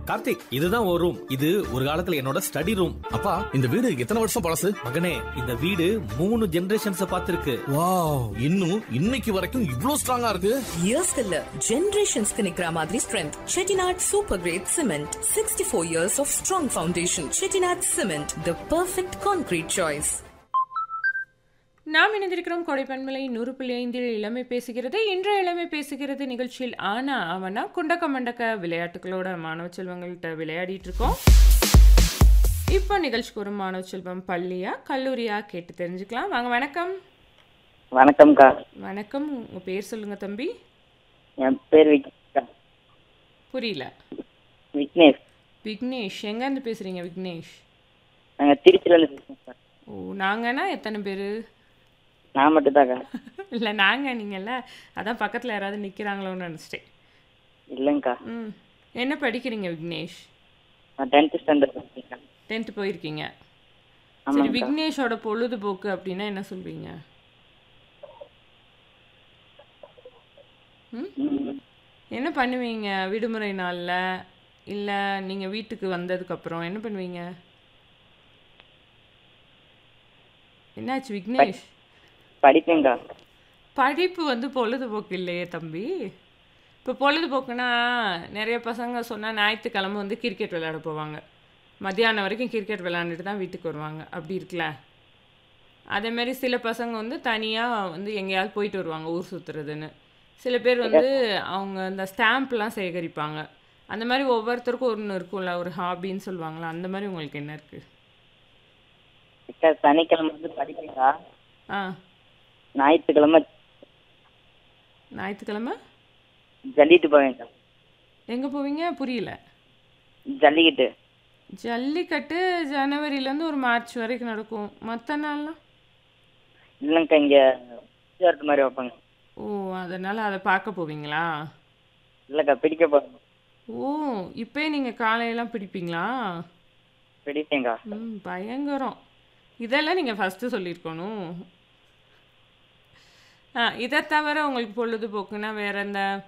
கார்த்திக் இதுதான் ஒரு ரூம் இது ஒரு காலத்துல என்னோட ஸ்டடி ரூம் அப்பா இந்த வீடு எத்தனை வருஷம் பழசு மகனே இந்த வீடு மூணு ஜெனரேஷன்ஸ் பார்த்திருக்கு வாவ் இன்னும் இன்னைக்கு வரைக்கும் இவ்ளோ ஸ்ட்ராங்கா இருக்கு இயர்ஸ்க்கு இல்ல ஜெனரேஷன்ஸ்க்கு நிக்கிற மாதிரி strength Chettinad super great cement sixty four years of strong foundation Chettinad cement the perfect concrete choice நாம் இணைந்திருக்கிறோம் கொடைப்பன்மலை நூறு புள்ளி ஐந்தில் இளமை பேசுகிறது இன்றைய இளமை பேசுகிறது நிகழ்ச்சியில் ஆனா அவனா குண்டக்க மண்டக்க விளையாட்டுகளோட மாணவ செல்வங்கள்கிட்ட விளையாடிட்டு இருக்கோம் இப்போ நிகழ்ச்சிக்கு ஒரு மாணவ செல்வம் பள்ளியா கல்லூரியா கேட்டு தெரிஞ்சுக்கலாம் வாங்க வணக்கம் வணக்கம்க்கா வணக்கம் உங்க பேர் சொல்லுங்க தம்பி என் பேர் விக்னேஷ்க்கா புரியல விக்னேஷ் விக்னேஷ் எங்கேருந்து பேசுறீங்க விக்னேஷ் நாங்கள் திருச்சியிலேருந்து பேசுகிறோம் சார் ஓ நாங்கன்னா எத்தனை பேர் நான் மட்டும்தாக்கா இல்லை நாங்கள் நீங்கள்ல அதான் பக்கத்தில் யாராவது நிற்கிறாங்களோன்னு நினச்சிட்டேன் இல்லைங்கக்கா ம் என்ன படிக்கிறீங்க விக்னேஷ் நான் டென்த்து ஸ்டாண்டர்ட் படிக்கிறேன்க்கா டென்த்து போயிருக்கீங்க சரி ஆமாங்கக்கா விக்னேஷோட பொழுதுபோக்கு அப்படின்னா என்ன சொல்வீங்க ம் ம். என்ன பண்ணுவீங்க விடுமுறை நாளில் இல்லை நீங்கள் வீட்டுக்கு வந்ததுக்கப்புறம் என்ன பண்ணுவீங்க என்னாச்சு விக்னேஷ் படிப்பேங்க்கா படிப்பு வந்து பொழுதுபோக்கு இல்லையே தம்பி இப்போ பொழுதுபோக்குனா நிறைய பசங்க சொன்னால் ஞாயிற்றுக்கிழமை வந்து கிரிக்கெட் விளையாட போவாங்க மத்தியானம் வரைக்கும் கிரிக்கெட் விளையாண்டுட்டு தான் வீட்டுக்கு வருவாங்க அப்படி இருக்குல்ல அதே மாதிரி சில பசங்க வந்து தனியாக வந்து எங்கேயாவது போயிட்டு வருவாங்க ஊர் சுற்றுறதுன்னு சில பேர் வந்து அவங்க இந்த ஸ்டாம்ப்லாம் சேகரிப்பாங்க அந்த மாதிரி ஒவ்வொருத்தருக்கும் ஒன்று இருக்கும்ல ஒரு ஹாபின்னு சொல்லுவாங்களா அந்த மாதிரி உங்களுக்கு என்ன இருக்குது அக்கா சனிக்கிழமை வந்து படிப்பேங்க்கா ஆ ஞாயிற்றுக்கிழமை ஞாயிற்றுக்கிழமை ஜல்லிட்டு போவேங்க்கா எங்கே போவீங்க புரியல ஜல்லிக்கட்டு ஜல்லிக்கட்டு ஜனவரிலேருந்து ஒரு மார்ச் வரைக்கும் நடக்கும் மற்ற நாள்லாம் இல்லைங்கக்கா இங்கே விளையாட்டு மாதிரி வைப்பாங்க ஓ அதனால் அதை பார்க்க போவீங்களா இல்லைக்கா பிடிக்க போகிறேன் ஓ இப்போயே நீங்கள் காலையெல்லாம் பிடிப்பீங்களா பிடிப்பேங்க்கா ம் பயங்கரம் இதெல்லாம் நீங்கள் ஃபஸ்ட்டு சொல்லியிருக்கணும் ஆ இதை தவிர உங்களுக்கு பொழுதுபோக்குன்னா வேற எந்த